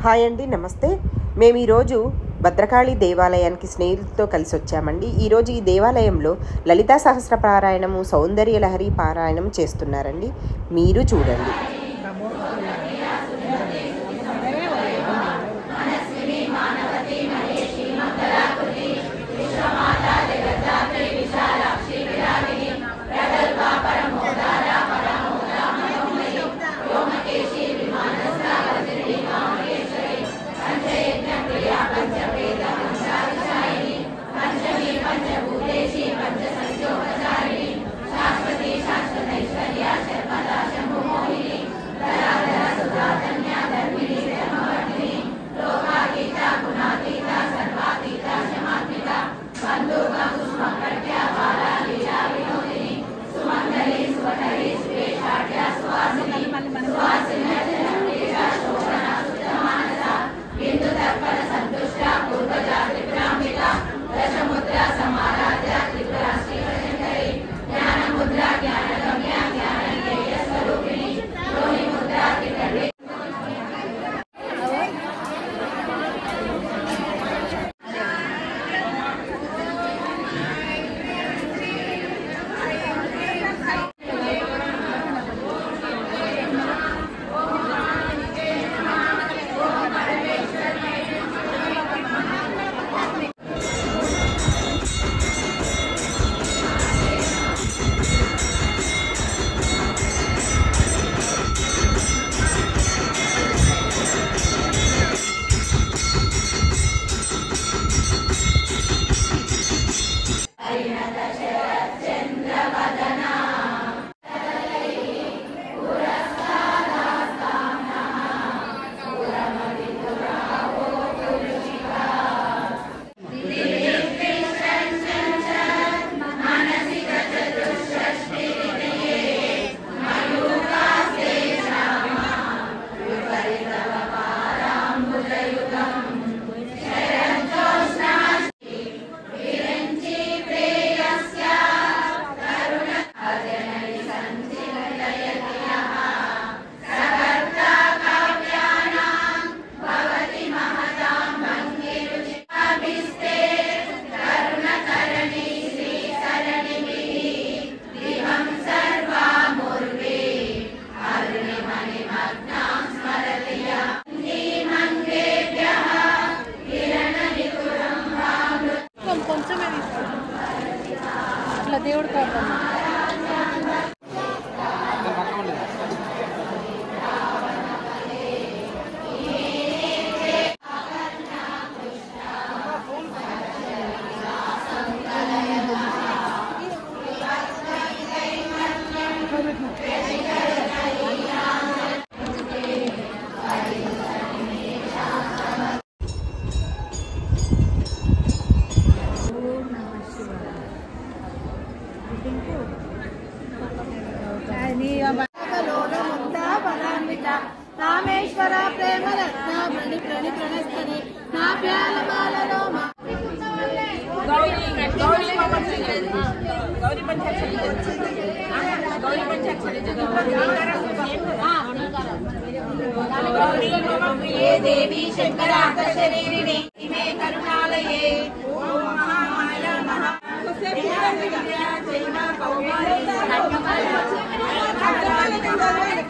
hi అండి నమస్తే మేము ఈరోజు భద్రకాళి దేవాలయానికి స్నేహితులతో కలిసి వచ్చామండి ఈరోజు ఈ దేవాలయంలో లలితా సహస్ర పారాయణము సౌందర్య లహరి పారాయణం చేస్తున్నారండి మీరు చూడండి కొంచెం కొంచెమే తీసుకోండి ఇట్లా దేవుడు కోపం రామేశ్వర ప్రేమ రత్న ప్రణి ప్రణి ప్రణస్తని నా ప్యాల బాలలో మా ప్రియే దేవి శంకరాంత శరీరిణి ఇమే కరుణాలయే ఓం మహామాయ మహా జైవ కౌమారీ